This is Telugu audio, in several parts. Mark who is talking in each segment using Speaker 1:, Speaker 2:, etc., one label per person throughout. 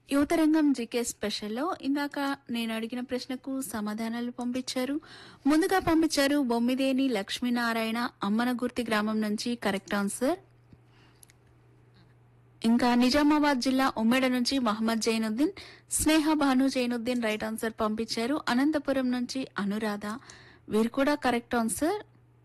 Speaker 1: యువతరంగం జీకే స్పెషల్లో ఇందాక నేను అడిగిన ప్రశ్నకు సమాధానాలు పంపించారు ముందుగా పంపించారు బొమ్మిదేని లక్ష్మీనారాయణ అమ్మనగుర్తి గ్రామం నుంచి కరెక్ట్ ఆన్సర్ ఇంకా నిజామాబాద్ జిల్లా ఉమ్మేడ నుంచి మహమ్మద్ జైనుద్దీన్ స్నేహ భాను జైనుద్దీన్ రైట్ ఆన్సర్ పంపించారు అనంతపురం నుంచి అనురాధ వీరు కూడా కరెక్ట్ ఆన్సర్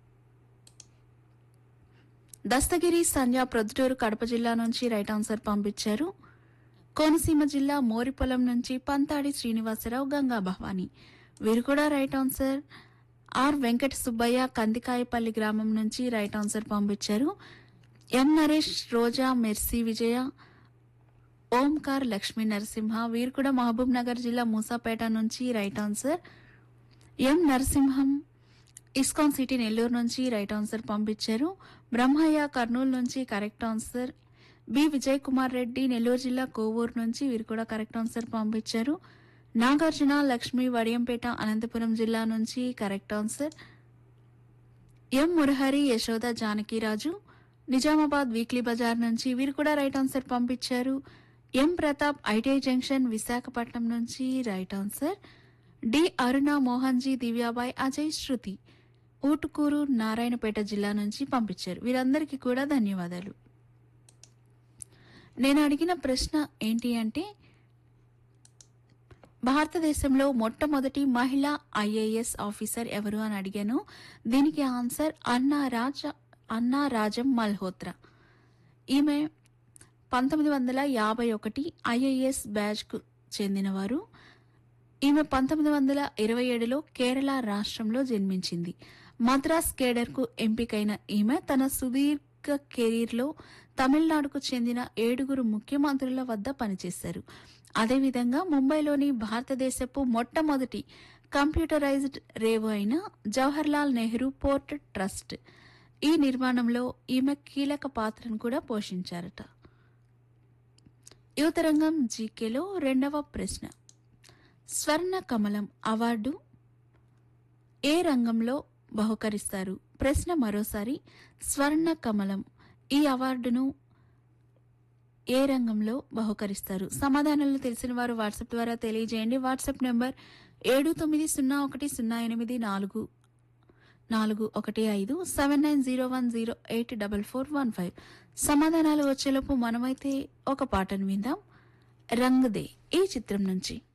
Speaker 1: దస్తగిరి సంధ్య ప్రొద్దుటూరు కడప జిల్లా నుంచి రైట్ ఆన్సర్ పంపించారు కోనసీమ జిల్లా మోరిపొలం నుంచి పంతాడి శ్రీనివాసరావు గంగా భవాని వీరు కూడా right answer R Venkata Subbaiah Kandikayapalli గ్రామం నుంచి రైట్ ఆన్సర్ పంపించారు ఎం నరేష్ రోజా మెర్సీ విజయ ఓంకార్ లక్ష్మీ నరసింహ వీరు కూడా మహబూబ్ నగర్ జిల్లా మూసాపేట నుంచి right answer M Narasimham ISKCON city Nellore నుంచి రైట్ ఆన్సర్ పంపించారు బ్రహ్మయ్య కర్నూలు నుంచి correct answer B Vijay Kumar Reddy Nellore జిల్లా కోవూరు నుంచి వీరు కూడా కరెక్ట్ ఆన్సర్ పంపించారు నాగార్జున లక్ష్మి వడియంపేట అనంతపురం జిల్లా నుంచి correct answer M Murahari Yashoda Janakiraju Nizamabad weekly బజార్ నుంచి వీరు కూడా రైట్ ఆన్సర్ పంపించారు M Pratap ITI junction Visakhapatnam నుంచి right answer D Aruna Mohanji Divyabai Ajay Shruti Utukuru Narayanpet జిల్లా నుంచి పంపించారు వీరందరికీ కూడా ధన్యవాదాలు నేను అడిగిన ప్రశ్న ఏంటి అంటే భారతదేశంలో మొట్టమొదటి మహిళా ఐఏఎస్ ఆఫీసర్ ఎవరు అని అడిగాను దీనికి ఆన్సర్ అన్నా రాజ అన్నా రాజం మల్హోత్రా ఈమె పంతొమ్మిది వందల యాభై ఒకటి ఐఏఎస్ బ్యాచ్కు చెందినవారు ఈమె పంతొమ్మిది వందల ఇరవై ఏడులో కేరళ రాష్ట్రంలో జన్మించింది మద్రాస్ కేడర్కు ఎంపికైన ఈమె తన సుదీర్ఘ కెరీర్లో తమిళనాడుకు చెందిన ఏడుగురు ముఖ్యమంత్రుల వద్ద పనిచేశారు అదేవిధంగా ముంబైలోని భారతదేశపు మొట్టమొదటి కంప్యూటరైజ్డ్ రేవు అయిన జవహర్లాల్ నెహ్రూ పోర్ట్ ట్రస్ట్ ఈ నిర్మాణంలో ఈమె కీలక పాత్రను కూడా పోషించారట యువతరంగం జీకేలో రెండవ ప్రశ్న స్వర్ణ కమలం అవార్డు ఏ రంగంలో బహుకరిస్తారు ప్రశ్న మరోసారి స్వర్ణ కమలం ఈ అవార్డును ఏ రంగంలో బహుకరిస్తారు సమాధానాలు తెలిసిన వారు వాట్సాప్ ద్వారా తెలియజేయండి వాట్సాప్ నెంబర్ ఏడు తొమ్మిది సున్నా ఒకటి సున్నా ఎనిమిది నాలుగు నాలుగు ఒకటి ఐదు seven nine zero one zero eight double four one five సమాధానాలు వచ్చేలోపు మనమైతే ఒక పాటను విందాం రంగ్ దే ఈ చిత్రం నుంచి